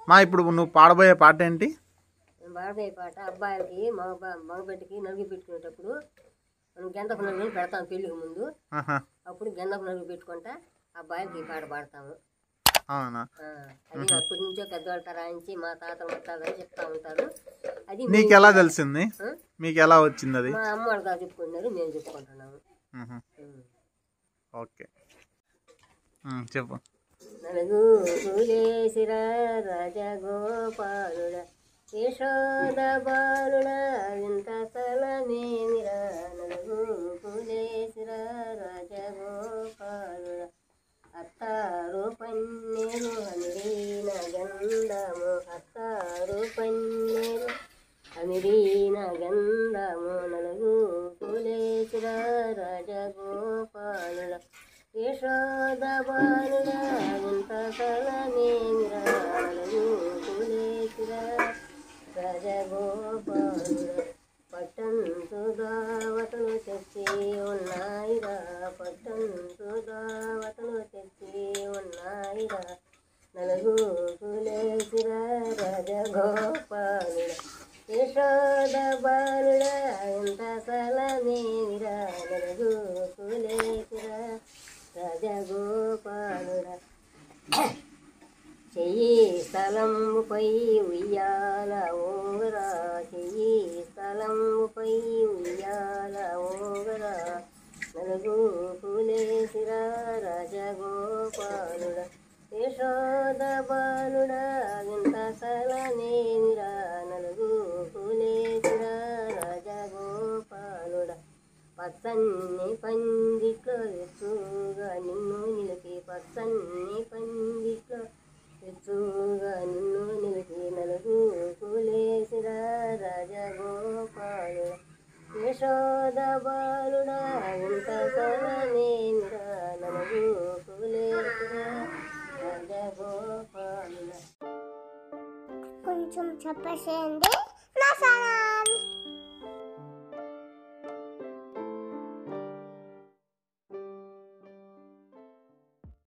మా ఇప్పుడు నువ్వు పాడబోయే పాట ఏంటి బాడబోయే పాట అబ్బాయిలకి మగ మగబిడ్డకి నలుగు పెట్టుకునేటప్పుడు మనం గెందపు నలుగుని పెడతాం పెళ్ళికి ముందు ఆహా, అప్పుడు గెందపు నలుగు పెట్టుకుంటా అబ్బాయిలకి ఈ పాట పాడతాము అవునా ఆ, అది అప్పటి నుంచో పెద్దవాళ్ళ తరాయించి మా తాత ముత్తాలని చెప్తా ఉంటారు అది నీకు ఎలా తెలిసింది ఆ? మీకు ఎలా వచ్చింది అది మా అమ్మ వాళ్ళు కాదు చెప్పుకున్నారు మేము చెప్పుకుంటున్నాము ఉహు, ఉం. ఓకే ఉమ్, చెప్పు నలుగు కులేసిర రాజగోపాలుడ యశోద బాలుడ వింత తలమేమిరా నలుగు కులేసిర రాజగోపాలుడ అత్తారు పన్నెరు అమిరీన గంధము అత్తారు పన్నెరు అమిరీన గంధము నలుగు కులేసిర రాజగోపాలుడ యశోద బాలుడ ఇంత తలమేమిరా నలుగు కులేసిర రాజగోపాలుడ పట్టంతు దావతలు తెచ్చి ఉన్నాయిరా పట్టంతు దావతలు తెచ్చి ఉన్నాయిరా నలుగు కులేసిర రాజగోపాలుడ యశోద బాలుడ ఇంత సలమేమిరా నలుగు కులేసిర రాజగోపాలుడ చెయ్యి స్థలంపై ఉయ్యాల ఓగరా చెయ్యి స్థలంపై ఉయ్యాల ఓగరా నలుగు కులేసిర రాజగోపాలుడ యశోద బాలుడ వింత సలమేమిరా నలుగు కులేసిర రాజగోపాలుడ పచ్చన్ని పందిట్లో ఎత్తుగా నిన్ను నిలిపి పచ్చన్ని పందిట్లో ఎత్తుగా నిన్ను నిలిపి నలుగు కులేసిర రాజగోపాలుడ యశోద బాలుడ ఇంత సలమేమిరా నలుగు కులేసిర రాజగోపాలుడ కొంచెం చెప్పేసేయండి